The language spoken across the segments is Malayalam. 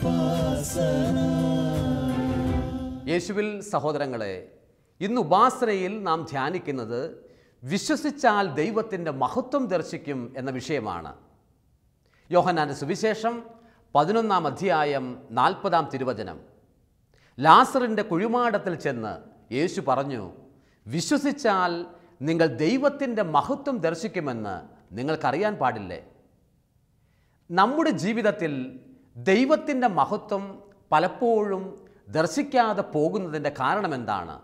യേശുവിൽ സഹോദരങ്ങളെ ഇന്ന് ഉപാസനയിൽ നാം ധ്യാനിക്കുന്നത് വിശ്വസിച്ചാൽ ദൈവത്തിൻ്റെ മഹത്വം ദർശിക്കും എന്ന വിഷയമാണ് യോഹന്നാൻ്റെ സുവിശേഷം പതിനൊന്നാം അധ്യായം നാൽപ്പതാം തിരുവചനം ലാസറിൻ്റെ കുഴിമാടത്തിൽ ചെന്ന് യേശു പറഞ്ഞു വിശ്വസിച്ചാൽ നിങ്ങൾ ദൈവത്തിൻ്റെ മഹത്വം ദർശിക്കുമെന്ന് നിങ്ങൾക്കറിയാൻ പാടില്ലേ നമ്മുടെ ജീവിതത്തിൽ ദൈവത്തിൻ്റെ മഹത്വം പലപ്പോഴും ദർശിക്കാതെ പോകുന്നതിൻ്റെ കാരണം എന്താണ്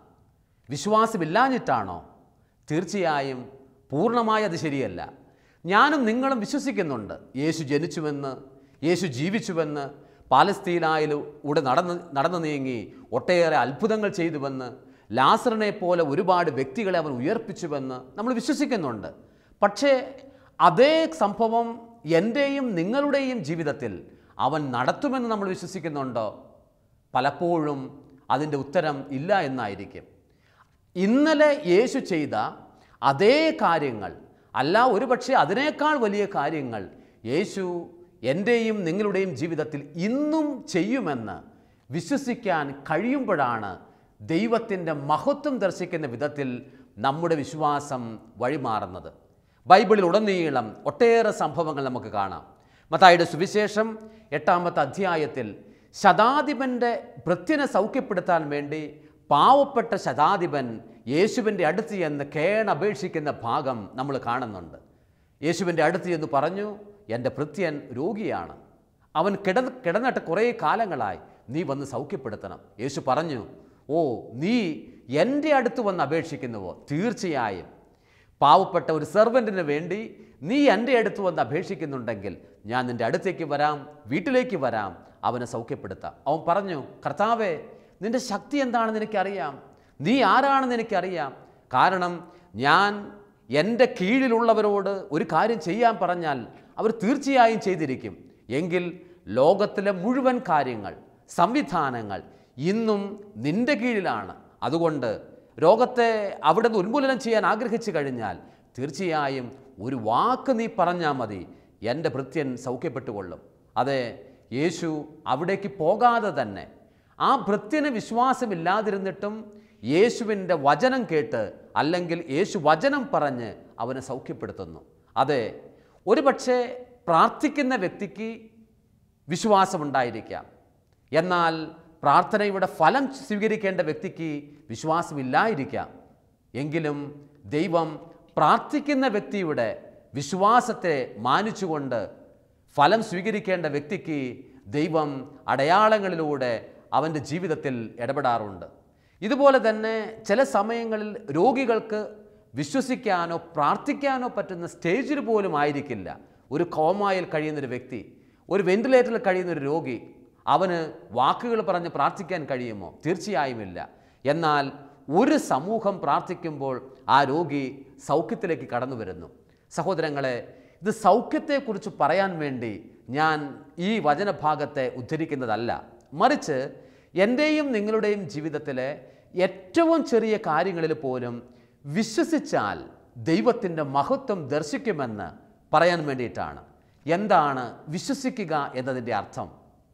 വിശ്വാസമില്ലാഞ്ഞിട്ടാണോ തീർച്ചയായും പൂർണ്ണമായി അത് ശരിയല്ല ഞാനും നിങ്ങളും വിശ്വസിക്കുന്നുണ്ട് യേശു ജനിച്ചുവെന്ന് യേശു ജീവിച്ചുവെന്ന് പാലസ്തീനായിലൂടെ നടന്ന് നടന്നു നീങ്ങി ഒട്ടേറെ അത്ഭുതങ്ങൾ ചെയ്തുവെന്ന് ലാസറിനെ പോലെ ഒരുപാട് വ്യക്തികളെ അവൻ ഉയർപ്പിച്ചുവെന്ന് നമ്മൾ വിശ്വസിക്കുന്നുണ്ട് പക്ഷേ അതേ സംഭവം എൻ്റെയും നിങ്ങളുടെയും ജീവിതത്തിൽ അവൻ നടത്തുമെന്ന് നമ്മൾ വിശ്വസിക്കുന്നുണ്ടോ പലപ്പോഴും അതിൻ്റെ ഉത്തരം ഇല്ല എന്നായിരിക്കും ഇന്നലെ യേശു ചെയ്ത അതേ കാര്യങ്ങൾ അല്ല ഒരുപക്ഷെ അതിനേക്കാൾ വലിയ കാര്യങ്ങൾ യേശു എൻ്റെയും നിങ്ങളുടെയും ജീവിതത്തിൽ ഇന്നും ചെയ്യുമെന്ന് വിശ്വസിക്കാൻ കഴിയുമ്പോഴാണ് ദൈവത്തിൻ്റെ മഹത്വം ദർശിക്കുന്ന വിധത്തിൽ നമ്മുടെ വിശ്വാസം വഴിമാറുന്നത് ബൈബിളിൽ ഉടനീളം ഒട്ടേറെ സംഭവങ്ങൾ നമുക്ക് കാണാം മത്തായിയുടെ സുവിശേഷം എട്ടാമത്തെ അധ്യായത്തിൽ ശതാധിപൻ്റെ ഭൃത്യനെ സൗഖ്യപ്പെടുത്താൻ വേണ്ടി പാവപ്പെട്ട ശതാധിപൻ യേശുവിൻ്റെ അടുത്ത് ചെന്ന് കേണപേക്ഷിക്കുന്ന ഭാഗം നമ്മൾ കാണുന്നുണ്ട് യേശുവിൻ്റെ അടുത്ത് ചെന്ന് പറഞ്ഞു എൻ്റെ ഭൃത്യൻ രോഗിയാണ് അവൻ കിട കിടന്നിട്ട് കുറേ കാലങ്ങളായി നീ വന്ന് സൗഖ്യപ്പെടുത്തണം യേശു പറഞ്ഞു ഓ നീ എൻ്റെ അടുത്ത് വന്ന് അപേക്ഷിക്കുന്നുവോ തീർച്ചയായും പാവപ്പെട്ട ഒരു സെർവൻറ്റിന് വേണ്ടി നീ എൻ്റെ അടുത്ത് വന്ന് അപേക്ഷിക്കുന്നുണ്ടെങ്കിൽ ഞാൻ നിൻ്റെ അടുത്തേക്ക് വരാം വീട്ടിലേക്ക് വരാം അവനെ സൗഖ്യപ്പെടുത്താം അവൻ പറഞ്ഞു കർത്താവേ നിൻ്റെ ശക്തി എന്താണെന്ന് എനിക്കറിയാം നീ ആരാണെന്ന് എനിക്കറിയാം കാരണം ഞാൻ എൻ്റെ കീഴിലുള്ളവരോട് ഒരു കാര്യം ചെയ്യാൻ പറഞ്ഞാൽ അവർ തീർച്ചയായും ചെയ്തിരിക്കും എങ്കിൽ ലോകത്തിലെ മുഴുവൻ കാര്യങ്ങൾ സംവിധാനങ്ങൾ ഇന്നും നിൻ്റെ കീഴിലാണ് അതുകൊണ്ട് രോഗത്തെ അവിടെ നിന്ന് ഉന്മൂലനം ചെയ്യാൻ ആഗ്രഹിച്ചു കഴിഞ്ഞാൽ തീർച്ചയായും ഒരു വാക്ക് നീ പറഞ്ഞാൽ മതി എൻ്റെ ഭൃത്യൻ സൗഖ്യപ്പെട്ടുകൊള്ളും അതെ യേശു അവിടേക്ക് പോകാതെ തന്നെ ആ ഭൃത്യന് വിശ്വാസമില്ലാതിരുന്നിട്ടും യേശുവിൻ്റെ വചനം കേട്ട് അല്ലെങ്കിൽ യേശു വചനം പറഞ്ഞ് അവനെ സൗഖ്യപ്പെടുത്തുന്നു അതെ ഒരുപക്ഷെ പ്രാർത്ഥിക്കുന്ന വ്യക്തിക്ക് വിശ്വാസമുണ്ടായിരിക്കാം എന്നാൽ പ്രാർത്ഥനയുടെ ഫലം സ്വീകരിക്കേണ്ട വ്യക്തിക്ക് വിശ്വാസമില്ലായിരിക്കാം എങ്കിലും ദൈവം പ്രാർത്ഥിക്കുന്ന വ്യക്തിയുടെ വിശ്വാസത്തെ മാനിച്ചുകൊണ്ട് ഫലം സ്വീകരിക്കേണ്ട വ്യക്തിക്ക് ദൈവം അടയാളങ്ങളിലൂടെ അവൻ്റെ ജീവിതത്തിൽ ഇടപെടാറുണ്ട് ഇതുപോലെ തന്നെ ചില സമയങ്ങളിൽ രോഗികൾക്ക് വിശ്വസിക്കാനോ പ്രാർത്ഥിക്കാനോ പറ്റുന്ന സ്റ്റേജിൽ പോലും ആയിരിക്കില്ല ഒരു കോമായിൽ കഴിയുന്നൊരു വ്യക്തി ഒരു വെന്റിലേറ്ററിൽ കഴിയുന്ന ഒരു രോഗി അവന് വാക്കുകൾ പറഞ്ഞ് പ്രാർത്ഥിക്കാൻ കഴിയുമോ തീർച്ചയായും ഇല്ല എന്നാൽ ഒരു സമൂഹം പ്രാർത്ഥിക്കുമ്പോൾ ആ രോഗി സൗഖ്യത്തിലേക്ക് കടന്നു വരുന്നു സഹോദരങ്ങളെ ഇത് സൗഖ്യത്തെക്കുറിച്ച് പറയാൻ വേണ്ടി ഞാൻ ഈ വചനഭാഗത്തെ ഉദ്ധരിക്കുന്നതല്ല മറിച്ച് എൻ്റെയും നിങ്ങളുടെയും ജീവിതത്തിലെ ഏറ്റവും ചെറിയ കാര്യങ്ങളിൽ പോലും വിശ്വസിച്ചാൽ ദൈവത്തിൻ്റെ മഹത്വം ദർശിക്കുമെന്ന് പറയാൻ വേണ്ടിയിട്ടാണ് എന്താണ് വിശ്വസിക്കുക എന്നതിൻ്റെ അർത്ഥം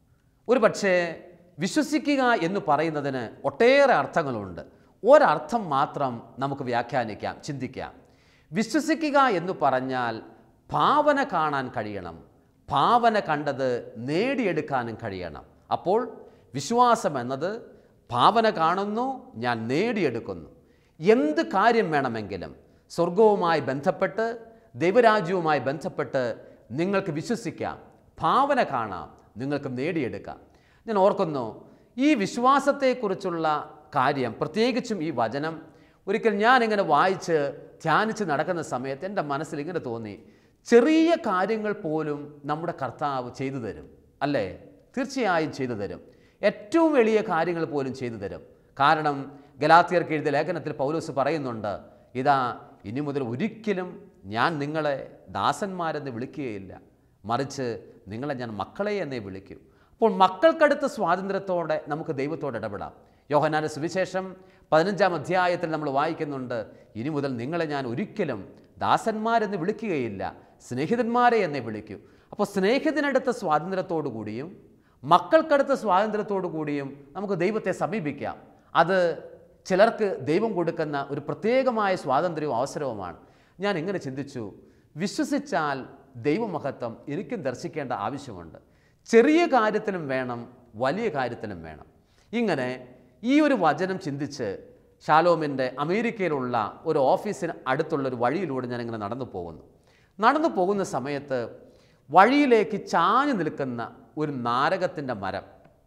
ഒരു പക്ഷേ വിശ്വസിക്കുക എന്ന് പറയുന്നതിന് ഒട്ടേറെ അർത്ഥങ്ങളുണ്ട് ഒരർത്ഥം മാത്രം നമുക്ക് വ്യാഖ്യാനിക്കാം ചിന്തിക്കാം വിശ്വസിക്കുക എന്ന് പറഞ്ഞാൽ ഭാവന കാണാൻ കഴിയണം ഭാവന കണ്ടത് നേടിയെടുക്കാനും കഴിയണം അപ്പോൾ വിശ്വാസം എന്നത് ഭാവന കാണുന്നു ഞാൻ നേടിയെടുക്കുന്നു എന്ത് കാര്യം വേണമെങ്കിലും സ്വർഗവുമായി ബന്ധപ്പെട്ട് ദൈവരാജ്യവുമായി ബന്ധപ്പെട്ട് നിങ്ങൾക്ക് വിശ്വസിക്കാം ഭാവന കാണാം നിങ്ങൾക്ക് നേടിയെടുക്കാം ഞാൻ ഓർക്കുന്നു ഈ വിശ്വാസത്തെക്കുറിച്ചുള്ള കാര്യം പ്രത്യേകിച്ചും ഈ വചനം ഒരിക്കൽ ഞാനിങ്ങനെ വായിച്ച് ധ്യാനിച്ച് നടക്കുന്ന സമയത്ത് എൻ്റെ മനസ്സിൽ ഇങ്ങനെ തോന്നി ചെറിയ കാര്യങ്ങൾ പോലും നമ്മുടെ കർത്താവ് ചെയ്തു തരും അല്ലേ തീർച്ചയായും ചെയ്തു തരും ഏറ്റവും എളിയ കാര്യങ്ങൾ പോലും ചെയ്തു തരും കാരണം ഗലാത്തിയർക്ക് എഴുതിയ ലേഖനത്തിൽ പൗലോസ് പറയുന്നുണ്ട് ഇതാ ഇനി മുതൽ ഒരിക്കലും ഞാൻ നിങ്ങളെ ദാസന്മാരെന്ന് വിളിക്കുകയില്ല മറിച്ച് നിങ്ങളെ ഞാൻ മക്കളെ എന്നേ വിളിക്കൂ അപ്പോൾ മക്കൾക്കടുത്ത സ്വാതന്ത്ര്യത്തോടെ നമുക്ക് ദൈവത്തോട് ഇടപെടാം യോഹനാന്റെ സുവിശേഷം പതിനഞ്ചാം അധ്യായത്തിൽ നമ്മൾ വായിക്കുന്നുണ്ട് ഇനി മുതൽ നിങ്ങളെ ഞാൻ ഒരിക്കലും ദാസന്മാരെന്ന് വിളിക്കുകയില്ല സ്നേഹിതന്മാരെ എന്നേ വിളിക്കൂ അപ്പോൾ സ്നേഹിതനടുത്ത സ്വാതന്ത്ര്യത്തോടു കൂടിയും മക്കൾക്കടുത്ത സ്വാതന്ത്ര്യത്തോടു കൂടിയും നമുക്ക് ദൈവത്തെ സമീപിക്കാം അത് ചിലർക്ക് ദൈവം കൊടുക്കുന്ന ഒരു പ്രത്യേകമായ സ്വാതന്ത്ര്യവും അവസരവുമാണ് ഞാൻ ഇങ്ങനെ ചിന്തിച്ചു വിശ്വസിച്ചാൽ ദൈവമഹത്വം എനിക്കും ദർശിക്കേണ്ട ആവശ്യമുണ്ട് ചെറിയ കാര്യത്തിലും വേണം വലിയ കാര്യത്തിലും വേണം ഇങ്ങനെ ഈ ഒരു വചനം ചിന്തിച്ച് ഷാലോമിൻ്റെ അമേരിക്കയിലുള്ള ഒരു ഓഫീസിന് അടുത്തുള്ള ഒരു വഴിയിലൂടെ ഞാനിങ്ങനെ നടന്നു പോകുന്നു നടന്നു പോകുന്ന സമയത്ത് വഴിയിലേക്ക് ചാഞ്ഞു നിൽക്കുന്ന ഒരു നാരകത്തിൻ്റെ മരം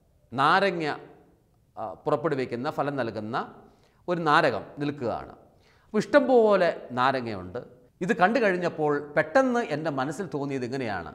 നാരങ്ങ ആ, പുറപ്പെടുവിക്കുന്ന ഫലം നൽകുന്ന ഒരു നാരകം നിൽക്കുകയാണ് അപ്പോൾ ഇഷ്ടംപോലെ നാരങ്ങയുണ്ട് ഇത് കണ്ടു കഴിഞ്ഞപ്പോൾ പെട്ടെന്ന് എൻ്റെ മനസ്സിൽ തോന്നിയത് ഇങ്ങനെയാണ്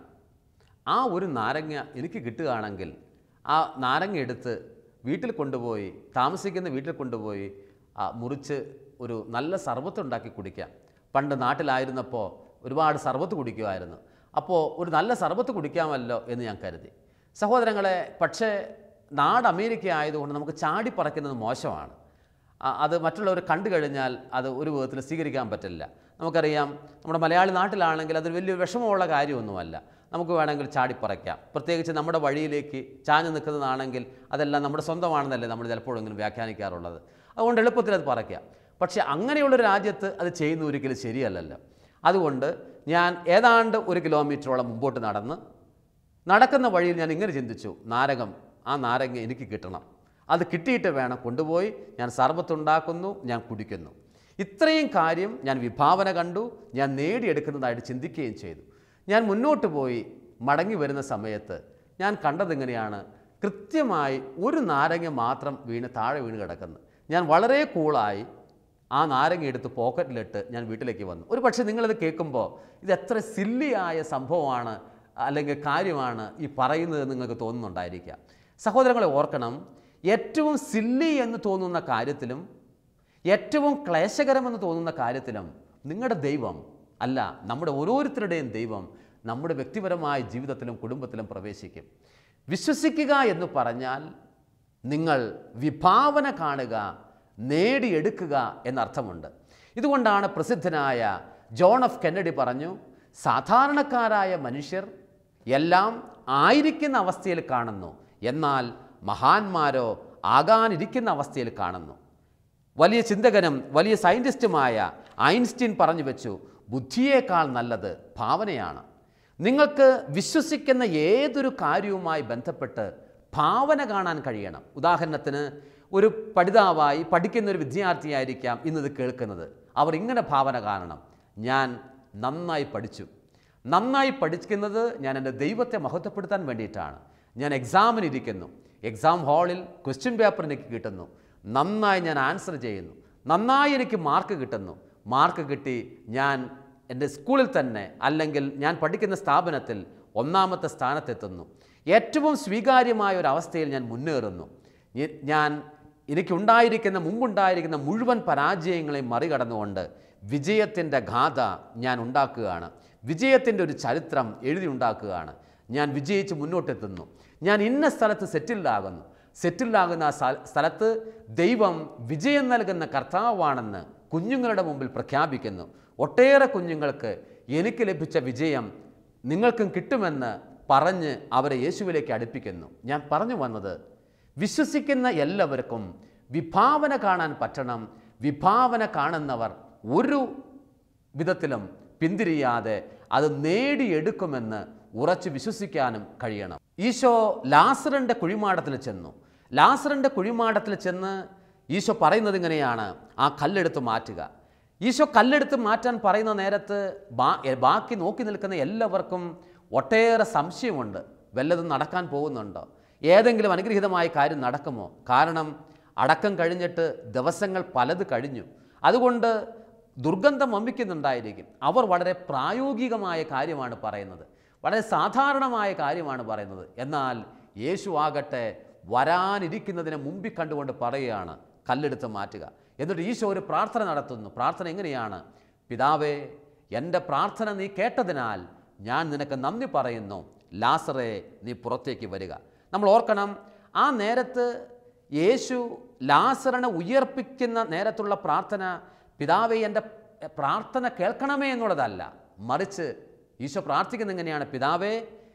ആ ഒരു നാരങ്ങ എനിക്ക് കിട്ടുകയാണെങ്കിൽ ആ നാരങ്ങ എടുത്ത് വീട്ടിൽ കൊണ്ടുപോയി താമസിക്കുന്ന വീട്ടിൽ കൊണ്ടുപോയി ആ, മുറിച്ച് ഒരു നല്ല സർബത്ത് ഉണ്ടാക്കി കുടിക്കാം പണ്ട് നാട്ടിലായിരുന്നപ്പോൾ ഒരുപാട് സർബത്ത് കുടിക്കുമായിരുന്നു അപ്പോൾ ഒരു നല്ല സർബത്ത് കുടിക്കാമല്ലോ എന്ന് ഞാൻ കരുതി സഹോദരങ്ങളെ പക്ഷേ നാട് അമേരിക്ക ആയതുകൊണ്ട് നമുക്ക് ചാടിപ്പറക്കുന്നത് മോശമാണ് ആ, അത് മറ്റുള്ളവർ കണ്ടു കഴിഞ്ഞാൽ അത് ഒരു വിധത്തിൽ സ്വീകരിക്കാൻ പറ്റില്ല നമുക്കറിയാം നമ്മുടെ മലയാളി നാട്ടിലാണെങ്കിൽ അതൊരു വലിയ വിഷമമുള്ള കാര്യമൊന്നുമല്ല നമുക്ക് വേണമെങ്കിൽ ചാടിപ്പറയ്ക്കാം പ്രത്യേകിച്ച് നമ്മുടെ വഴിയിലേക്ക് ചാഞ്ഞു നിൽക്കുന്നതാണെങ്കിൽ അതെല്ലാം നമ്മുടെ സ്വന്തമാണെന്നല്ലേ നമ്മൾ ചിലപ്പോഴെങ്കിലും വ്യാഖ്യാനിക്കാറുള്ളത് അതുകൊണ്ട് എളുപ്പത്തിൽ അത് പറയ്ക്കാം പക്ഷേ അങ്ങനെയുള്ളൊരു രാജ്യത്ത് അത് ചെയ്യുന്ന ഒരിക്കലും ശരിയല്ലല്ലോ അതുകൊണ്ട് ഞാൻ ഏതാണ്ട് ഒരു കിലോമീറ്ററോളം മുമ്പോട്ട് നടന്ന് നടക്കുന്ന വഴിയിൽ ഞാൻ ഇങ്ങനെ ചിന്തിച്ചു നാരകം ആ നാരങ്ങ എനിക്ക് കിട്ടണം അത് കിട്ടിയിട്ട് വേണം കൊണ്ടുപോയി ഞാൻ സർബത്തുണ്ടാക്കുന്നു ഞാൻ കുടിക്കുന്നു ഇത്രയും കാര്യം ഞാൻ വിഭാവന കണ്ടു ഞാൻ നേടിയെടുക്കുന്നതായിട്ട് ചിന്തിക്കുകയും ചെയ്തു ഞാൻ മുന്നോട്ട് പോയി മടങ്ങി വരുന്ന സമയത്ത് ഞാൻ കണ്ടതെങ്ങനെയാണ് കൃത്യമായി ഒരു നാരങ്ങ മാത്രം വീണ് താഴെ വീണ് കിടക്കുന്നു ഞാൻ വളരെ കൂളായി ആ നാരങ്ങ എടുത്ത് പോക്കറ്റിലിട്ട് ഞാൻ വീട്ടിലേക്ക് വന്നു ഒരു പക്ഷേ നിങ്ങളിത് കേൾക്കുമ്പോൾ ഇത് എത്ര സില്ലിയായ സംഭവമാണ് അല്ലെങ്കിൽ കാര്യമാണ് ഈ പറയുന്നത് നിങ്ങൾക്ക് തോന്നുന്നുണ്ടായിരിക്കാം സഹോദരങ്ങളെ ഓർക്കണം ഏറ്റവും സില്ലി എന്ന് തോന്നുന്ന കാര്യത്തിലും ഏറ്റവും ക്ലേശകരമെന്ന് തോന്നുന്ന കാര്യത്തിലും നിങ്ങളുടെ ദൈവം അല്ല നമ്മുടെ ഓരോരുത്തരുടെയും ദൈവം നമ്മുടെ വ്യക്തിപരമായ ജീവിതത്തിലും കുടുംബത്തിലും പ്രവേശിക്കും വിശ്വസിക്കുക എന്ന് പറഞ്ഞാൽ നിങ്ങൾ വിഭാവന കാണുക നേടിയെടുക്കുക എന്നർത്ഥമുണ്ട് ഇതുകൊണ്ടാണ് പ്രസിദ്ധനായ ജോൺ ഓഫ് കെന്നഡി പറഞ്ഞു സാധാരണക്കാരായ മനുഷ്യർ എല്ലാം ആയിരിക്കുന്ന അവസ്ഥയിൽ കാണുന്നു എന്നാൽ മഹാന്മാരോ ആകാനിരിക്കുന്ന അവസ്ഥയിൽ കാണുന്നു വലിയ ചിന്തകനും വലിയ സയൻറ്റിസ്റ്റുമായ ഐൻസ്റ്റീൻ പറഞ്ഞു വെച്ചു ബുദ്ധിയേക്കാൾ നല്ലത് ഭാവനയാണ് നിങ്ങൾക്ക് വിശ്വസിക്കുന്ന ഏതൊരു കാര്യവുമായി ബന്ധപ്പെട്ട് ഭാവന കാണാൻ കഴിയണം ഉദാഹരണത്തിന് ഒരു പഠിതാവായി പഠിക്കുന്ന ഒരു വിദ്യാർത്ഥിയായിരിക്കാം ഇന്നത് കേൾക്കുന്നത് അവർ ഇങ്ങനെ ഭാവന കാണണം ഞാൻ നന്നായി പഠിച്ചു നന്നായി പഠിക്കുന്നത് ഞാൻ എൻ്റെ ദൈവത്തെ മഹത്വപ്പെടുത്താൻ വേണ്ടിയിട്ടാണ് ഞാൻ എക്സാമിനിരിക്കുന്നു എക്സാം ഹാളിൽ ക്വസ്റ്റ്യൻ പേപ്പർ എനിക്ക് കിട്ടുന്നു നന്നായി ഞാൻ ആൻസർ ചെയ്യുന്നു നന്നായി എനിക്ക് മാർക്ക് കിട്ടുന്നു മാർക്ക് കിട്ടി ഞാൻ എൻ്റെ സ്കൂളിൽ തന്നെ അല്ലെങ്കിൽ ഞാൻ പഠിക്കുന്ന സ്ഥാപനത്തിൽ ഒന്നാമത്തെ സ്ഥാനത്തെത്തുന്നു ഏറ്റവും സ്വീകാര്യമായ ഒരു അവസ്ഥയിൽ ഞാൻ മുന്നേറുന്നു ഞ- ഞാൻ എനിക്കുണ്ടായിരിക്കുന്ന മുമ്പുണ്ടായിരിക്കുന്ന മുഴുവൻ പരാജയങ്ങളെയും മറികടന്നുകൊണ്ട് വിജയത്തിൻ്റെ ഗാഥ ഞാൻ ഉണ്ടാക്കുകയാണ് വിജയത്തിൻ്റെ ഒരു ചരിത്രം എഴുതി ഉണ്ടാക്കുകയാണ് ഞാൻ വിജയിച്ച് മുന്നോട്ടെത്തുന്നു ഞാൻ ഇന്ന സ്ഥലത്ത് സെറ്റിൽഡാകുന്നു സെറ്റിൽഡാകുന്ന ആ സ്ഥ- സ്ഥലത്ത് ദൈവം വിജയം നൽകുന്ന കർത്താവാണെന്ന് കുഞ്ഞുങ്ങളുടെ മുമ്പിൽ പ്രഖ്യാപിക്കുന്നു ഒട്ടേറെ കുഞ്ഞുങ്ങൾക്ക് എനിക്ക് ലഭിച്ച വിജയം നിങ്ങൾക്കും കിട്ടുമെന്ന് പറഞ്ഞ് അവരെ യേശുവിലേക്ക് അടുപ്പിക്കുന്നു ഞാൻ പറഞ്ഞു വന്നത് വിശ്വസിക്കുന്ന എല്ലാവർക്കും വിഭാവന കാണാൻ പറ്റണം വിഭാവന കാണുന്നവർ ഒരു വിധത്തിലും പിന്തിരിയാതെ അത് നേടിയെടുക്കുമെന്ന് ഉറച്ചു വിശ്വസിക്കാനും കഴിയണം ഈശോ ലാസറിൻ്റെ കുഴിമാടത്തിൽ ചെന്നു ലാസറിൻ്റെ കുഴിമാടത്തിൽ ചെന്ന് ഈശോ പറയുന്നത് ഇങ്ങനെയാണ് ആ കല്ലെടുത്ത് മാറ്റുക ഈശോ കല്ലെടുത്ത് മാറ്റാൻ പറയുന്ന നേരത്ത് ബാ- എ- ബാക്കി നോക്കി നിൽക്കുന്ന എല്ലാവർക്കും ഒട്ടേറെ സംശയമുണ്ട് വല്ലതും നടക്കാൻ പോകുന്നുണ്ടോ ഏതെങ്കിലും അനുഗ്രഹീതമായ കാര്യം നടക്കുമോ കാരണം അടക്കം കഴിഞ്ഞിട്ട് ദിവസങ്ങൾ പലത് കഴിഞ്ഞു അതുകൊണ്ട് ദുർഗന്ധം വമിക്കുന്നുണ്ടായിരിക്കും അവർ വളരെ പ്രായോഗികമായ കാര്യമാണ് പറയുന്നത് വളരെ സാധാരണമായ കാര്യമാണ് പറയുന്നത് എന്നാൽ യേശു ആകട്ടെ വരാനിരിക്കുന്നതിനെ മുമ്പിൽ കണ്ടുകൊണ്ട് പറയുകയാണ് കല്ലെടുത്ത് മാറ്റുക എന്നിട്ട് ഈശോ ഒരു പ്രാർത്ഥന നടത്തുന്നു പ്രാർത്ഥന എങ്ങനെയാണ് പിതാവേ എൻ്റെ പ്രാർത്ഥന നീ കേട്ടതിനാൽ ഞാൻ നിനക്ക് നന്ദി പറയുന്നു ലാസറെ നീ പുറത്തേക്ക് വരിക നമ്മൾ ഓർക്കണം ആ നേരത്ത് യേശു ലാസറിനെ ഉയർപ്പിക്കുന്ന നേരത്തുള്ള പ്രാർത്ഥന പിതാവേ എൻ്റെ പ്രാർത്ഥന കേൾക്കണമേ എന്നുള്ളതല്ല മറിച്ച് ഈശോ പ്രാർത്ഥിക്കുന്ന എങ്ങനെയാണ് പിതാവേ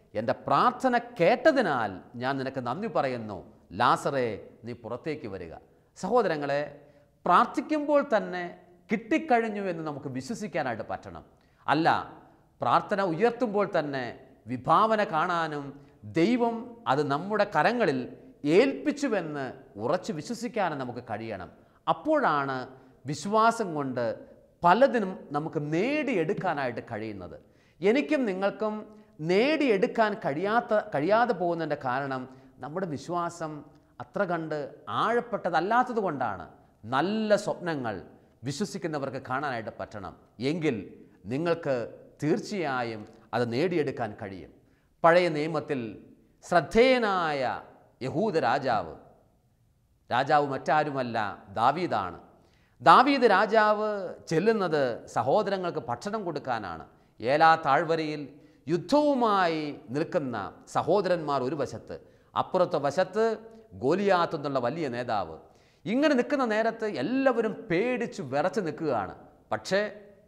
എൻ്റെ പ്രാർത്ഥന കേട്ടതിനാൽ ഞാൻ നിനക്ക് നന്ദി പറയുന്നു ലാസറെ നീ പുറത്തേക്ക് വരിക സഹോദരങ്ങളെ പ്രാർത്ഥിക്കുമ്പോൾ തന്നെ കിട്ടിക്കഴിഞ്ഞു എന്ന് നമുക്ക് വിശ്വസിക്കാനായിട്ട് പറ്റണം അല്ല പ്രാർത്ഥന ഉയർത്തുമ്പോൾ തന്നെ വിഭാവന കാണാനും ദൈവം അത് നമ്മുടെ കരങ്ങളിൽ ഏൽപ്പിച്ചുവെന്ന് ഉറച്ചു വിശ്വസിക്കാനും നമുക്ക് കഴിയണം അപ്പോഴാണ് വിശ്വാസം കൊണ്ട് പലതിനും നമുക്ക് നേടിയെടുക്കാനായിട്ട് കഴിയുന്നത് എനിക്കും നിങ്ങൾക്കും നേടിയെടുക്കാൻ കഴിയാത്ത കഴിയാതെ പോകുന്നതിൻ്റെ കാരണം നമ്മുടെ വിശ്വാസം അത്ര കണ്ട് ആഴപ്പെട്ടതല്ലാത്തത് കൊണ്ടാണ് നല്ല സ്വപ്നങ്ങൾ വിശ്വസിക്കുന്നവർക്ക് കാണാനായിട്ട് പറ്റണം എങ്കിൽ നിങ്ങൾക്ക് തീർച്ചയായും അത് നേടിയെടുക്കാൻ കഴിയും പഴയ നിയമത്തിൽ ശ്രദ്ധേയനായ യഹൂദ രാജാവ് രാജാവ് മറ്റാരുമല്ല ദാവീദാണ് ദാവീദ് രാജാവ് ചെല്ലുന്നത് സഹോദരങ്ങൾക്ക് ഭക്ഷണം കൊടുക്കാനാണ് ഏലാ താഴ്വരയിൽ യുദ്ധവുമായി നിൽക്കുന്ന സഹോദരന്മാർ ഒരു വശത്ത് അപ്പുറത്തെ വശത്ത് ഗോലിയാത്ത് എന്നുള്ള വലിയ നേതാവ് ഇങ്ങനെ നിൽക്കുന്ന നേരത്ത് എല്ലാവരും പേടിച്ചു വിറച്ച് നിൽക്കുകയാണ് പക്ഷേ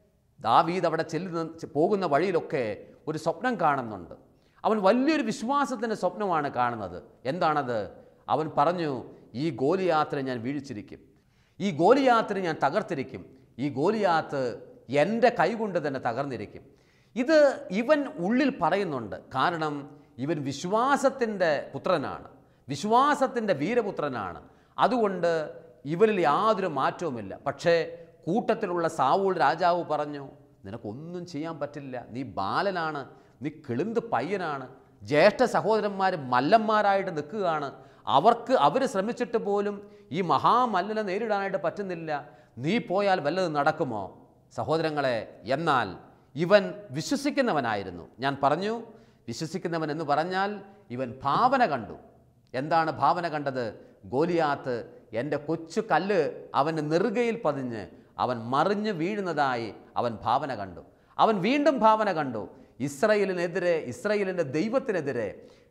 ദാവീദ് അവിടെ ചെല്ലുന്ന പോകുന്ന വഴിയിലൊക്കെ ഒരു സ്വപ്നം കാണുന്നുണ്ട് അവൻ വലിയൊരു വിശ്വാസത്തിൻ്റെ സ്വപ്നമാണ് കാണുന്നത് എന്താണത് അവൻ പറഞ്ഞു ഈ ഗോലിയാത്തിനെ ഞാൻ വീഴിച്ചിരിക്കും ഈ ഗോലിയാത്തിനെ ഞാൻ തകർത്തിരിക്കും ഈ ഗോലിയാത്ത് എൻ്റെ കൈകൊണ്ട് തന്നെ തകർന്നിരിക്കും ഇത് ഇവൻ ഉള്ളിൽ പറയുന്നുണ്ട് കാരണം ഇവൻ വിശ്വാസത്തിൻ്റെ പുത്രനാണ് വിശ്വാസത്തിൻ്റെ വീരപുത്രനാണ് അതുകൊണ്ട് ഇവരിൽ യാതൊരു മാറ്റവുമില്ല പക്ഷേ കൂട്ടത്തിലുള്ള സാവൂൾ രാജാവ് പറഞ്ഞു നിനക്കൊന്നും ചെയ്യാൻ പറ്റില്ല നീ ബാലനാണ് നീ കിളിന്ത് പയ്യനാണ് ജ്യേഷ്ഠ സഹോദരന്മാർ മല്ലന്മാരായിട്ട് നിൽക്കുകയാണ് അവർക്ക് അവർ ശ്രമിച്ചിട്ട് പോലും ഈ മഹാമല്ലനെ നേരിടാനായിട്ട് പറ്റുന്നില്ല നീ പോയാൽ വല്ലതും നടക്കുമോ സഹോദരങ്ങളെ എന്നാൽ ഇവൻ വിശ്വസിക്കുന്നവനായിരുന്നു ഞാൻ പറഞ്ഞു വിശ്വസിക്കുന്നവൻ എന്ന് പറഞ്ഞാൽ ഇവൻ ഭാവന കണ്ടു എന്താണ് ഭാവന കണ്ടത് ഗോലിയാത്ത് എൻ്റെ കൊച്ചു കല്ല് അവൻ്റെ നെറുകയിൽ പതിഞ്ഞ് അവൻ മറിഞ്ഞ് വീഴുന്നതായി അവൻ ഭാവന കണ്ടു അവൻ വീണ്ടും ഭാവന കണ്ടു ഇസ്രയേലിനെതിരെ ഇസ്രയേലിൻ്റെ ദൈവത്തിനെതിരെ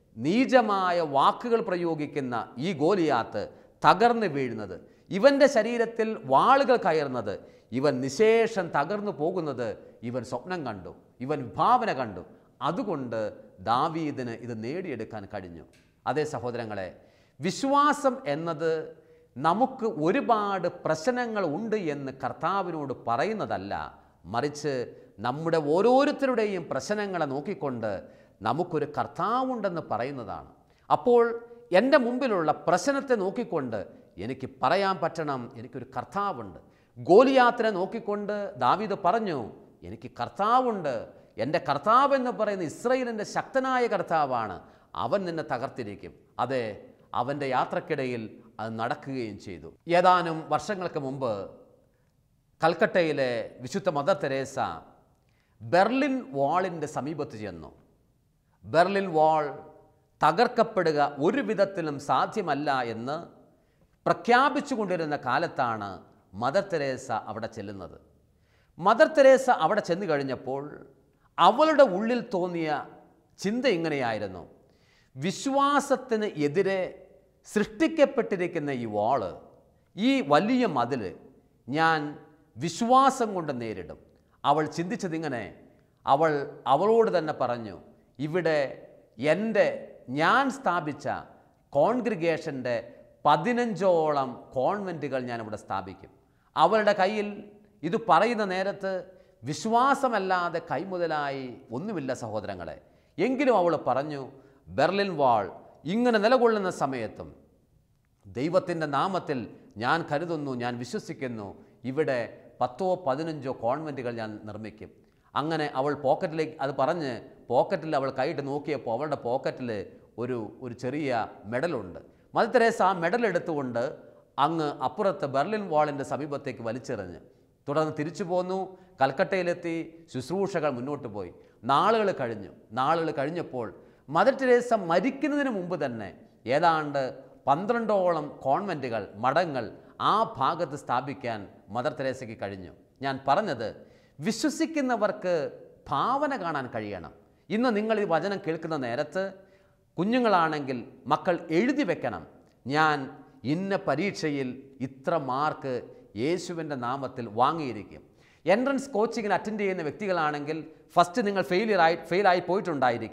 നീചമായ വാക്കുകൾ പ്രയോഗിക്കുന്ന ഈ ഗോലിയാത്ത് തകർന്നു വീഴുന്നത് ഇവൻ്റെ ശരീരത്തിൽ വാളുകൾ കയറുന്നത് ഇവൻ നിശേഷം തകർന്നു പോകുന്നത് ഇവൻ സ്വപ്നം കണ്ടു ഇവൻ ഭാവന കണ്ടു അതുകൊണ്ട് ദാവീദിന് ഇത് നേടിയെടുക്കാൻ കഴിഞ്ഞു അതേ സഹോദരങ്ങളെ വിശ്വാസം എന്നത് നമുക്ക് ഒരുപാട് പ്രശ്നങ്ങൾ ഉണ്ട് എന്ന് കർത്താവിനോട് പറയുന്നതല്ല മറിച്ച് നമ്മുടെ ഓരോരുത്തരുടെയും പ്രശ്നങ്ങളെ നോക്കിക്കൊണ്ട് നമുക്കൊരു കർത്താവുണ്ടെന്ന് പറയുന്നതാണ് അപ്പോൾ എൻ്റെ മുമ്പിലുള്ള പ്രശ്നത്തെ നോക്കിക്കൊണ്ട് എനിക്ക് പറയാൻ പറ്റണം എനിക്കൊരു കർത്താവുണ്ട് ഗോലിയാത്തിനെ നോക്കിക്കൊണ്ട് ദാവീദ് പറഞ്ഞു എനിക്ക് കർത്താവുണ്ട് എൻ്റെ കർത്താവ് എന്ന് പറയുന്ന ഇസ്രയേലിൻ്റെ ശക്തനായ കർത്താവാണ് അവൻ നിന്നെ തകർത്തിരിക്കും അതെ അവൻ്റെ യാത്രക്കിടയിൽ അത് നടക്കുകയും ചെയ്തു ഏതാനും വർഷങ്ങൾക്ക് മുമ്പ് കൽക്കട്ടയിലെ വിശുദ്ധ മദർ തെരേസ ബെർലിൻ വാളിൻ്റെ സമീപത്ത് ചെന്നു ബെർലിൻ വാൾ തകർക്കപ്പെടുക ഒരു വിധത്തിലും സാധ്യമല്ല എന്ന് പ്രഖ്യാപിച്ചു കൊണ്ടിരുന്ന കാലത്താണ് മദർ തെരേസ അവിടെ ചെല്ലുന്നത് മദർ തെരേസ അവിടെ ചെന്ന് കഴിഞ്ഞപ്പോൾ അവളുടെ ഉള്ളിൽ തോന്നിയ ചിന്ത ഇങ്ങനെയായിരുന്നു വിശ്വാസത്തിന് എതിരെ സൃഷ്ടിക്കപ്പെട്ടിരിക്കുന്ന ഈ വാള് ഈ വലിയ മതിൽ ഞാൻ വിശ്വാസം കൊണ്ട് നേരിടും അവൾ ചിന്തിച്ചതിങ്ങനെ അവൾ അവളോട് തന്നെ പറഞ്ഞു ഇവിടെ എൻ്റെ ഞാൻ സ്ഥാപിച്ച കോൺഗ്രിഗേഷൻ്റെ പതിനഞ്ചോളം കോൺവെൻറ്റുകൾ ഞാനിവിടെ സ്ഥാപിക്കും അവളുടെ കയ്യിൽ ഇത് പറയുന്ന നേരത്ത് വിശ്വാസമല്ലാതെ കൈമുതലായി ഒന്നുമില്ല സഹോദരങ്ങളെ എങ്കിലും അവൾ പറഞ്ഞു ബെർലിൻ വാൾ ഇങ്ങനെ നിലകൊള്ളുന്ന സമയത്തും ദൈവത്തിൻ്റെ നാമത്തിൽ ഞാൻ കരുതുന്നു ഞാൻ വിശ്വസിക്കുന്നു ഇവിടെ പത്തോ പതിനഞ്ചോ കോൺവെൻറ്റുകൾ ഞാൻ നിർമ്മിക്കും അങ്ങനെ അവൾ പോക്കറ്റിലേക്ക് അത് പറഞ്ഞ് പോക്കറ്റിൽ അവൾ കൈയിട്ട് നോക്കിയപ്പോൾ അവളുടെ പോക്കറ്റിൽ ഒരു ഒരു ചെറിയ മെഡലുണ്ട് മദർ തെരേസ ആ മെഡൽ എടുത്തുകൊണ്ട് അങ്ങ് അപ്പുറത്ത് ബെർലിൻ വാളിൻ്റെ സമീപത്തേക്ക് വലിച്ചെറിഞ്ഞ് തുടർന്ന് തിരിച്ചു പോന്നു കൽക്കട്ടയിലെത്തി ശുശ്രൂഷകൾ മുന്നോട്ട് പോയി നാളുകൾ കഴിഞ്ഞു നാളുകൾ കഴിഞ്ഞപ്പോൾ മദർ തെരേസ മരിക്കുന്നതിന് മുമ്പ് തന്നെ ഏതാണ്ട് പന്ത്രണ്ടോളം കോൺവെൻറ്റുകൾ മഠങ്ങൾ ആ ഭാഗത്ത് സ്ഥാപിക്കാൻ മദർ തെരേസയ്ക്ക് കഴിഞ്ഞു ഞാൻ പറഞ്ഞത് വിശ്വസിക്കുന്നവർക്ക് ഭാവന കാണാൻ കഴിയണം ഇന്ന് നിങ്ങൾ ഈ വചനം കേൾക്കുന്ന നേരത്ത് കുഞ്ഞുങ്ങളാണെങ്കിൽ മക്കൾ എഴുതി വെക്കണം ഞാൻ ഇന്ന പരീക്ഷയിൽ ഇത്ര മാർക്ക് യേശുവിൻ്റെ നാമത്തിൽ വാങ്ങിയിരിക്കും എൻട്രൻസ് കോച്ചിങ്ങിന് അറ്റൻഡ് ചെയ്യുന്ന വ്യക്തികളാണെങ്കിൽ ഫസ്റ്റ് നിങ്ങൾ ഫെയിലിയർ ആയി ഫെയിലായി പോയിട്ടുണ്ടായിരിക്കാം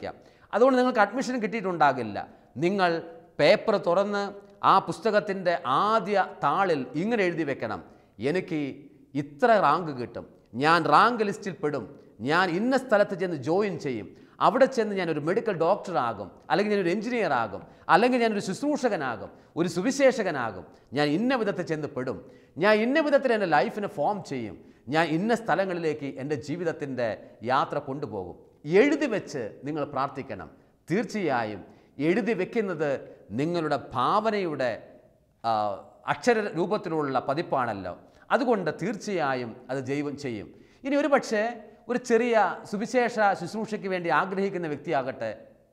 അതുകൊണ്ട് നിങ്ങൾക്ക് അഡ്മിഷൻ കിട്ടിയിട്ടുണ്ടാകില്ല നിങ്ങൾ പേപ്പർ തുറന്ന് ആ പുസ്തകത്തിൻ്റെ ആദ്യ താളിൽ ഇങ്ങനെ എഴുതി വെക്കണം എനിക്ക് ഇത്ര റാങ്ക് കിട്ടും ഞാൻ റാങ്ക് ലിസ്റ്റിൽ പെടും ഞാൻ ഇന്ന സ്ഥലത്ത് ചെന്ന് ജോയിൻ ചെയ്യും അവിടെ ചെന്ന് ഞാനൊരു മെഡിക്കൽ ഡോക്ടറാകും അല്ലെങ്കിൽ ഞാനൊരു എഞ്ചിനീയർ ആകും അല്ലെങ്കിൽ ഞാനൊരു ശുശ്രൂഷകനാകും ഒരു സുവിശേഷകനാകും ഞാൻ ഇന്ന വിധത്തിൽ ചെന്ന് പെടും ഞാൻ ഇന്ന വിധത്തിൽ എൻ്റെ ലൈഫിനെ ഫോം ചെയ്യും ഞാൻ ഇന്ന സ്ഥലങ്ങളിലേക്ക് എൻ്റെ ജീവിതത്തിൻ്റെ യാത്ര കൊണ്ടുപോകും എഴുതി വെച്ച് നിങ്ങൾ പ്രാർത്ഥിക്കണം തീർച്ചയായും എഴുതി വെക്കുന്നത് നിങ്ങളുടെ ഭാവനയുടെ ആ, അക്ഷര രൂപത്തിലുള്ള പതിപ്പാണല്ലോ അതുകൊണ്ട് തീർച്ചയായും അത് ദൈവം ചെയ്യും ഇനി ഒരു പക്ഷേ ഒരു ചെറിയ സുവിശേഷ ശുശ്രൂഷയ്ക്ക് വേണ്ടി ആഗ്രഹിക്കുന്ന വ്യക്തിയാകട്ടെ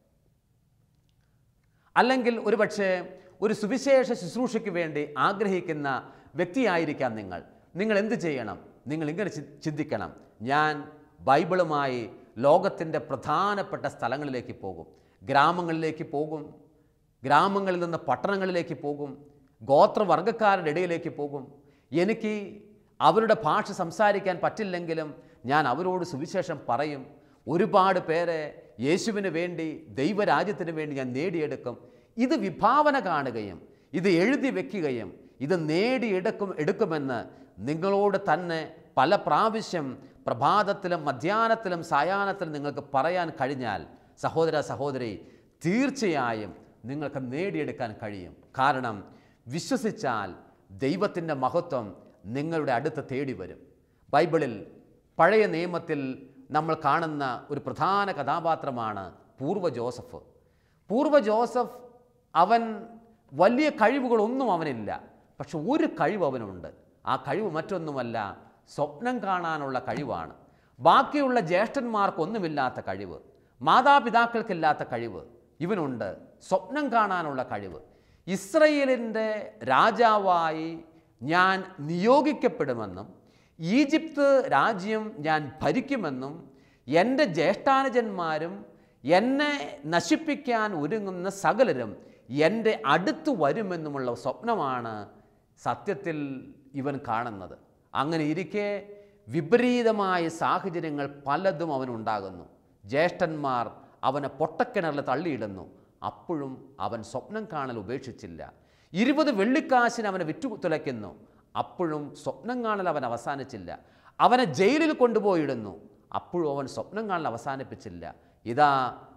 അല്ലെങ്കിൽ ഒരു പക്ഷേ ഒരു സുവിശേഷ ശുശ്രൂഷയ്ക്ക് വേണ്ടി ആഗ്രഹിക്കുന്ന വ്യക്തിയായിരിക്കാം നിങ്ങൾ നിങ്ങൾ എന്ത് ചെയ്യണം നിങ്ങൾ ഇങ്ങനെ ചി- ചിന്തിക്കണം ഞാൻ ബൈബിളുമായി ലോകത്തിൻ്റെ പ്രധാനപ്പെട്ട സ്ഥലങ്ങളിലേക്ക് പോകും ഗ്രാമങ്ങളിലേക്ക് പോകും ഗ്രാമങ്ങളിൽ നിന്ന് പട്ടണങ്ങളിലേക്ക് പോകും ഗോത്രവർഗക്കാരുടെ ഇടയിലേക്ക് പോകും എനിക്ക് അവരുടെ ഭാഷ സംസാരിക്കാൻ പറ്റില്ലെങ്കിലും ഞാൻ അവരോട് സുവിശേഷം പറയും ഒരുപാട് പേരെ യേശുവിന് വേണ്ടി ദൈവരാജ്യത്തിന് വേണ്ടി ഞാൻ നേടിയെടുക്കും ഇത് വിഭാവന കാണുകയും ഇത് എഴുതി വെക്കുകയും ഇത് നേടിയെടുക്കും എടുക്കുമെന്ന് നിങ്ങളോട് തന്നെ പല പ്രാവശ്യം പ്രഭാതത്തിലും മധ്യാഹ്നത്തിലും സായാഹ്നത്തിലും നിങ്ങൾക്ക് പറയാൻ കഴിഞ്ഞാൽ സഹോദര സഹോദരി തീർച്ചയായും നിങ്ങൾക്ക് നേടിയെടുക്കാൻ കഴിയും കാരണം വിശ്വസിച്ചാൽ ദൈവത്തിൻ്റെ മഹത്വം നിങ്ങളുടെ അടുത്ത് തേടി വരും ബൈബിളിൽ പഴയ നിയമത്തിൽ നമ്മൾ കാണുന്ന ഒരു പ്രധാന കഥാപാത്രമാണ് പൂർവ്വ ജോസഫ് പൂർവ്വ ജോസഫ് അവൻ വലിയ കഴിവുകളൊന്നും അവനില്ല പക്ഷെ ഒരു കഴിവ് അവനുണ്ട് ആ കഴിവ് മറ്റൊന്നുമല്ല സ്വപ്നം കാണാനുള്ള കഴിവാണ് ബാക്കിയുള്ള ജ്യേഷ്ഠന്മാർക്കൊന്നുമില്ലാത്ത കഴിവ് മാതാപിതാക്കൾക്കില്ലാത്ത കഴിവ് ഇവനുണ്ട് സ്വപ്നം കാണാനുള്ള കഴിവ് ഇസ്രയേലിൻ്റെ രാജാവായി ഞാൻ നിയോഗിക്കപ്പെടുമെന്നും ഈജിപ്ത് രാജ്യം ഞാൻ ഭരിക്കുമെന്നും എൻ്റെ ജ്യേഷ്ഠാനുജന്മാരും എന്നെ നശിപ്പിക്കാൻ ഒരുങ്ങുന്ന സകലരും എൻ്റെ അടുത്ത് വരുമെന്നുമുള്ള സ്വപ്നമാണ് സത്യത്തിൽ ഇവൻ കാണുന്നത് അങ്ങനെ ഇരിക്കെ വിപരീതമായ സാഹചര്യങ്ങൾ പലതും അവനുണ്ടാകുന്നു ജ്യേഷ്ഠന്മാർ അവനെ പൊട്ടക്കിണറിൽ തള്ളിയിടുന്നു അപ്പോഴും അവൻ സ്വപ്നം കാണൽ ഉപേക്ഷിച്ചില്ല ഇരുപത് വെള്ളിക്കാശിന് അവനെ വിറ്റു തുലയ്ക്കുന്നു അപ്പോഴും സ്വപ്നം കാണൽ അവൻ അവസാനിച്ചില്ല അവനെ ജയിലിൽ കൊണ്ടുപോയിടുന്നു അപ്പോഴും അവൻ സ്വപ്നം കാണൽ അവസാനിപ്പിച്ചില്ല ഇതാ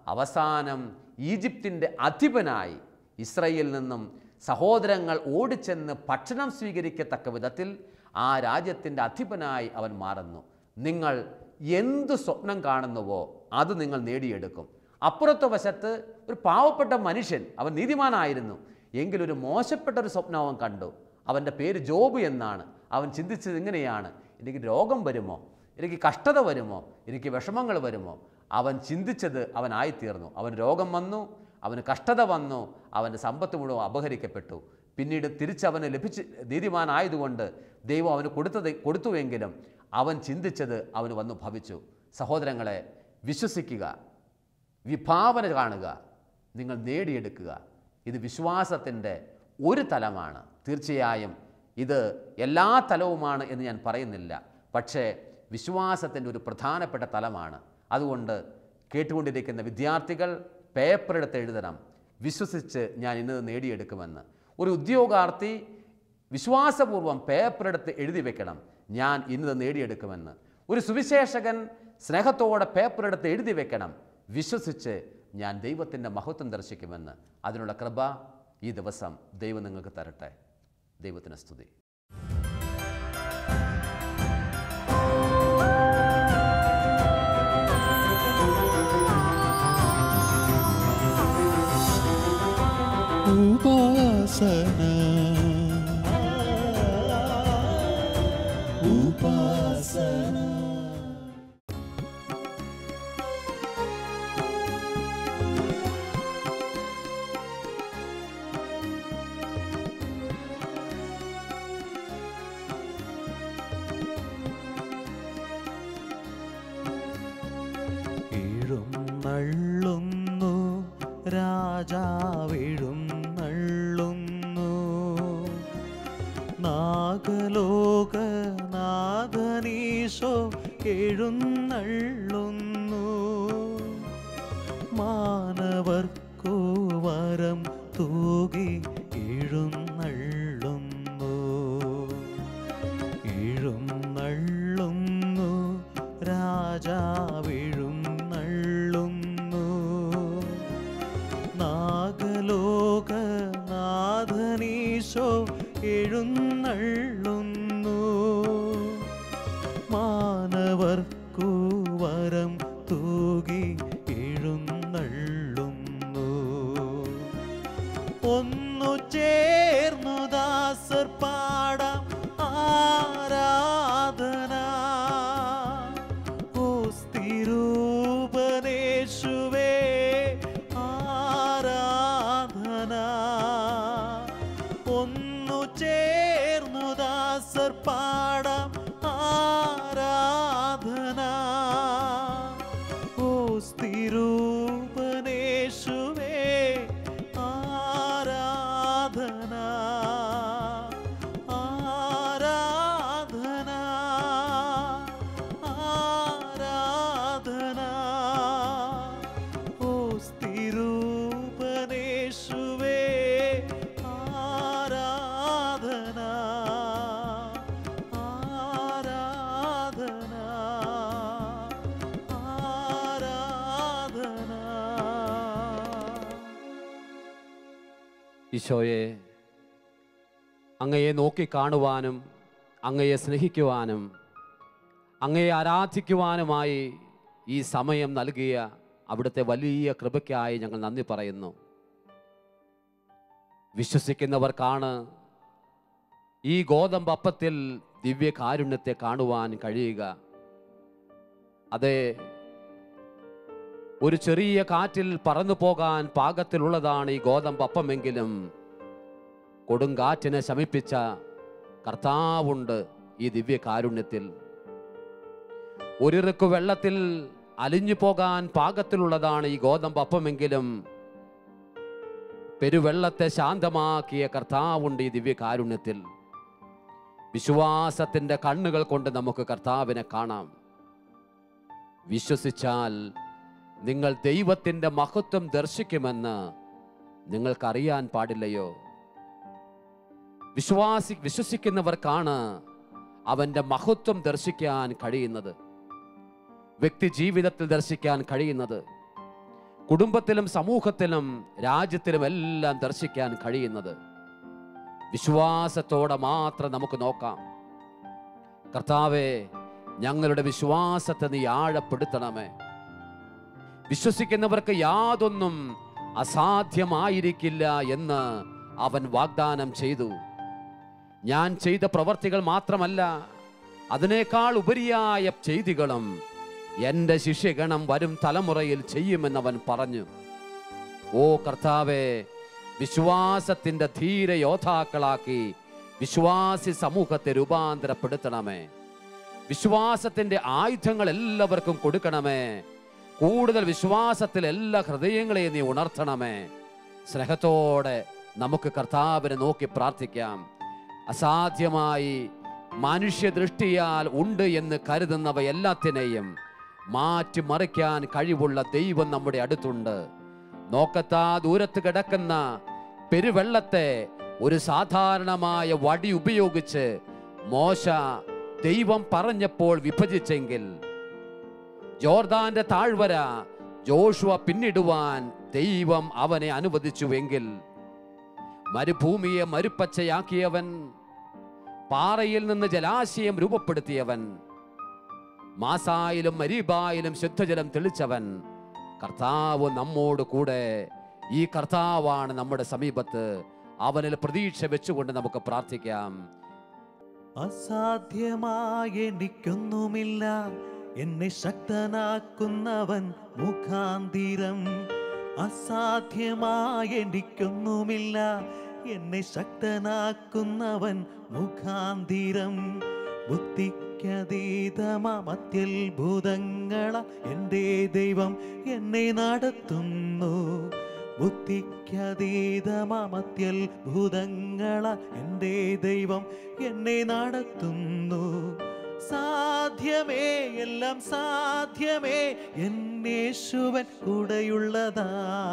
അവസാനം ഈജിപ്തിൻ്റെ അധിപനായി ഇസ്രയേലിൽ നിന്നും സഹോദരങ്ങൾ ഓടിച്ചെന്ന് ഭക്ഷണം സ്വീകരിക്കത്തക്ക വിധത്തിൽ ആ രാജ്യത്തിൻ്റെ അധിപനായി അവൻ മാറുന്നു നിങ്ങൾ എന്ത് സ്വപ്നം കാണുന്നുവോ അത് നിങ്ങൾ നേടിയെടുക്കും അപ്പുറത്തെ വശത്ത് ഒരു പാവപ്പെട്ട മനുഷ്യൻ അവൻ നീതിമാനായിരുന്നു എങ്കിലൊരു മോശപ്പെട്ട ഒരു സ്വപ്നം അവൻ കണ്ടു അവൻ്റെ പേര് ജോബ് എന്നാണ് അവൻ ചിന്തിച്ചത് ഇങ്ങനെയാണ് എനിക്ക് രോഗം വരുമോ എനിക്ക് കഷ്ടത വരുമോ എനിക്ക് വിഷമങ്ങൾ വരുമോ അവൻ ചിന്തിച്ചത് അവനായിത്തീർന്നു അവൻ രോഗം വന്നു അവന് കഷ്ടത വന്നു അവൻ്റെ സമ്പത്ത് മുഴുവൻ അപഹരിക്കപ്പെട്ടു പിന്നീട് തിരിച്ചവന് ലഭിച്ച് നീതിമാനായതുകൊണ്ട് ദൈവം അവന് കൊടുത്തത് കൊടുത്തുവെങ്കിലും അവൻ ചിന്തിച്ചത് അവന് വന്നു ഭവിച്ചു സഹോദരങ്ങളെ വിശ്വസിക്കുക വിഭാവന കാണുക നിങ്ങൾ നേടിയെടുക്കുക ഇത് വിശ്വാസത്തിൻ്റെ ഒരു തലമാണ് തീർച്ചയായും ഇത് എല്ലാ തലവുമാണ് എന്ന് ഞാൻ പറയുന്നില്ല പക്ഷേ വിശ്വാസത്തിൻ്റെ ഒരു പ്രധാനപ്പെട്ട തലമാണ് അതുകൊണ്ട് കേട്ടുകൊണ്ടിരിക്കുന്ന വിദ്യാർത്ഥികൾ പേപ്പർ എടുത്ത് എഴുതണം വിശ്വസിച്ച് ഞാൻ ഇന്നത് നേടിയെടുക്കുമെന്ന് ഒരു ഉദ്യോഗാർത്ഥി വിശ്വാസപൂർവ്വം പേപ്പർ എടുത്ത് എഴുതി വെക്കണം ഞാൻ ഇന്നത് നേടിയെടുക്കുമെന്ന് ഒരു സുവിശേഷകൻ സ്നേഹത്തോടെ പേപ്പർ എടുത്ത് എഴുതി വെക്കണം വിശ്വസിച്ച് ഞാൻ ദൈവത്തിൻ്റെ മഹത്വം ദർശിക്കുമെന്ന് അതിനുള്ള കൃപ ഈ ദിവസം ദൈവം നിങ്ങൾക്ക് തരട്ടെ ദൈവത്തിന് സ്തുതി ഉപാസന ഉപാസന എഴുന്നള്ളുന്നു രാജാവെഴുന്നള്ളുന്നു നാഗലോകനാഥനീശോ എഴുന്നള്ളുന്നു മാനവരാശിയെ ഈശോ എഴുന്നള്ളുന്നു മാനവർക്കു വരം തൂകി എഴുന്നള്ളുന്നു ഒന്നു ചേർന്നു ദാസർ പാടാം ആരാധന ഓസ്തിരൂപനേശുവേ ആരാധന ഒന്നു ചേർന്നു ദാസർ പാടാം ആരാധന ഓസ്തിരൂപനേശുവേ ആരാധന ആരാധന ആരാധന ഓസ്തിരൂപനേശുവേ ആരാധന ആരാധന ആരാധന ഈശോയെ അങ്ങയെ നോക്കി കാണുവാനും അങ്ങയെ സ്നേഹിക്കുവാനും അങ്ങയെ ആരാധിക്കുവാനുമായി ഈ സമയം നൽകിയ അവിടുത്തെ വലിയ കൃപയ്ക്കായി ഞങ്ങൾ നന്ദി പറയുന്നു വിശ്വസിക്കുന്നവർക്കാണ് ഈ ഗോതമ്പ് അപ്പത്തിൽ ദിവ്യകാരുണ്യത്തെ കാണുവാൻ കഴിയുക അതെ ഒരു ചെറിയ കാറ്റിൽ പറന്നു പോകാൻ പാകത്തിലുള്ളതാണ് ഈ ഗോതമ്പ് അപ്പമെങ്കിലും കൊടുങ്കാറ്റിനെ ശമിപ്പിച്ച കർത്താവുണ്ട് ഈ ദിവ്യകാരുണ്യത്തിൽ ഒരിറുക്ക് വെള്ളത്തിൽ അലിഞ്ഞു പോകാൻ പാകത്തിലുള്ളതാണ് ഈ ഗോതമ്പ് അപ്പമെങ്കിലും പെരുവെള്ളത്തെ ശാന്തമാക്കിയ കർത്താവുണ്ട് ഈ ദിവ്യകാരുണ്യത്തിൽ വിശ്വാസത്തിന്റെ കണ്ണുകൾ കൊണ്ട് നമുക്ക് കർത്താവിനെ കാണാം വിശ്വസിച്ചാൽ നിങ്ങൾ ദൈവത്തിന്റെ മഹത്വം ദർശിക്കുമെന്ന് നിങ്ങൾക്കറിയാൻ പാടില്ലയോ വിശ്വാസി വിശ്വസിക്കുന്നവർക്കാണ് അവന്റെ മഹത്വം ദർശിക്കാൻ കഴിയുന്നത് വ്യക്തി ജീവിതത്തിൽ ദർശിക്കാൻ കഴിയുന്നത് കുടുംബത്തിലും സമൂഹത്തിലും രാജ്യത്തിലും എല്ലാം ദർശിക്കാൻ കഴിയുന്നത് വിശ്വാസത്തോടെ മാത്രം നമുക്ക് നോക്കാം കർത്താവെ ഞങ്ങളുടെ വിശ്വാസത്തെ നീ ആഴപ്പെടുത്തണമേ വിശ്വസിക്കുന്നവർക്ക് യാതൊന്നും അസാധ്യമായിരിക്കില്ല എന്ന് അവൻ വാഗ്ദാനം ചെയ്തു ഞാൻ ചെയ്ത പ്രവർത്തികൾ മാത്രമല്ല അതിനേക്കാൾ ഉപരിയായ ചെയ്തികളും എൻ്റെ ശിഷ്യഗണം വരും തലമുറയിൽ ചെയ്യുമെന്നവൻ പറഞ്ഞു ഓ കർത്താവെ വിശ്വാസത്തിൻ്റെ ധീര യോദ്ധാക്കളാക്കി വിശ്വാസി സമൂഹത്തെ രൂപാന്തരപ്പെടുത്തണമേ വിശ്വാസത്തിൻ്റെ ആയുധങ്ങൾ എല്ലാവർക്കും കൊടുക്കണമേ കൂടുതൽ വിശ്വാസത്തിൽ എല്ലാ ഹൃദയങ്ങളെയും നീ ഉണർത്തണമേ സ്നേഹത്തോടെ നമുക്ക് കർത്താവിനെ നോക്കി പ്രാർത്ഥിക്കാം അസാധ്യമായി മനുഷ്യദൃഷ്ടിയാൽ ഉണ്ട് എന്ന് കരുതുന്നവ എല്ലാത്തിനെയും മാറ്റിമറിക്കാൻ കഴിവുള്ള ദൈവം നമ്മുടെ അടുത്തുണ്ട് നോക്കത്താ ദൂരത്ത് കിടക്കുന്ന പെരുവെള്ളത്തെ ഒരു സാധാരണമായ വടി ഉപയോഗിച്ച് മോശ ദൈവം പറഞ്ഞപ്പോൾ വിഭജിച്ചെങ്കിൽ ജോർദാന്റെ താഴ്വര ജോഷുവ പിന്നിടുവാൻ ദൈവം അവനെ അനുവദിച്ചുവെങ്കിൽ മരുഭൂമിയെ മരുപ്പച്ചയാക്കിയവൻ പാറയിൽ നിന്ന് ജലാശയം രൂപപ്പെടുത്തിയവൻ മാസായിലും മരീബായിലും ശുദ്ധജലം തെളിച്ചവൻ കർത്താവ് നമ്മോട് കൂടെ ഈ കർത്താവാണ് നമ്മുടെ സമീപത്ത് അവനിൽ പ്രതീക്ഷ വെച്ചുകൊണ്ട് നമുക്ക് പ്രാർത്ഥിക്കാം അസാധ്യമായ എനിക്കൊന്നുമില്ല എന്നെ ശക്തനാക്കുന്നവൻ മുഖാന്തിരം അസാധ്യമായ എനിക്കൊന്നുമില്ല എന്നെ ശക്തനാക്കുന്നവൻ മുഖാന്തിരം ബുദ്ധിക്കതീതമത്യത്ഭുതങ്ങള എൻ്റെ ദൈവം എന്നെ നടത്തുന്നു ബുദ്ധിക്കതീതമത്യത്ഭുതങ്ങള എൻ്റെ ദൈവം എന്നെ നടത്തുന്നു സാധ്യമേ എല്ലാം സാധ്യമേ എന്നേശുവൻ കൂടെയുള്ളതാ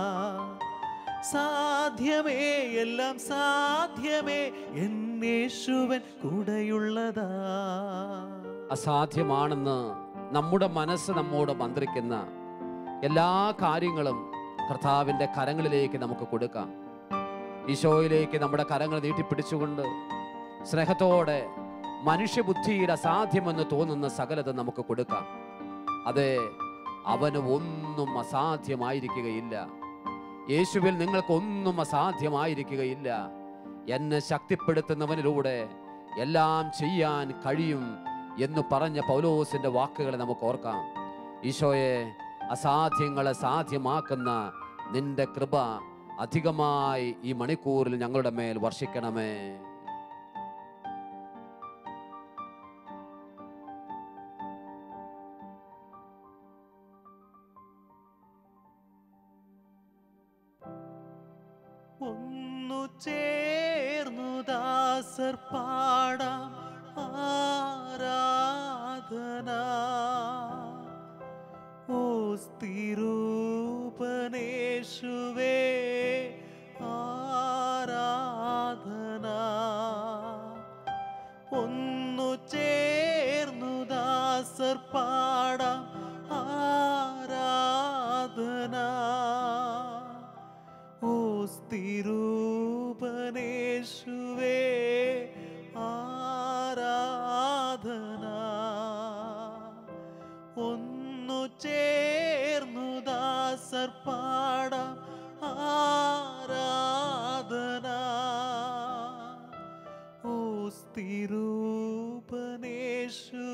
സാധ്യമേ എല്ലാം സാധ്യമേ എന്നേശുവൻ കൂടെയുള്ളതാ അസാധ്യമാണെന്ന് നമ്മുടെ മനസ്സ് നമ്മോട് മന്ത്രിക്കുന്ന എല്ലാ കാര്യങ്ങളും കർത്താവിൻ്റെ കരങ്ങളിലേക്ക് നമുക്ക് കൊടുക്കാം ഈശോയിലേക്ക് നമ്മുടെ കരങ്ങൾ നീട്ടിപ്പിടിച്ചുകൊണ്ട് സ്നേഹത്തോടെ മനുഷ്യബുദ്ധിയുടെ അസാധ്യമെന്ന് തോന്നുന്ന സകലത നമുക്ക് കൊടുക്കാം അതെ അവന് ഒന്നും അസാധ്യമായിരിക്കുകയില്ല യേശുവിൽ നിങ്ങൾക്കൊന്നും അസാധ്യമായിരിക്കുകയില്ല എന്നെ ശക്തിപ്പെടുത്തുന്നവനിലൂടെ എല്ലാം ചെയ്യാൻ കഴിയും എന്ന് പറഞ്ഞ പൗലോസിന്റെ വാക്കുകളെ നമുക്ക് ഓർക്കാം ഈശോയെ അസാധ്യങ്ങളെ സാധ്യമാക്കുന്ന നിന്റെ കൃപ അധികമായി ഈ മണിക്കൂറിൽ ഞങ്ങളുടെ മേൽ വർഷിക്കണമേ ഒന്നു ചേർന്നു ദാസർ പാടാം ആരാധന ഓ സ്ഥിരൂപനേശുവേ ആരാധന ഒന്നു ചേർന്നു ദാസർ പാടാം ആരാധന ഓ സ്ഥിരൂപനേശുവേ ആരാധന ഒന്നു ചേർന്നു ദാസർ പാടാം ആരാധന ഓ സ്ഥിരൂപനേശു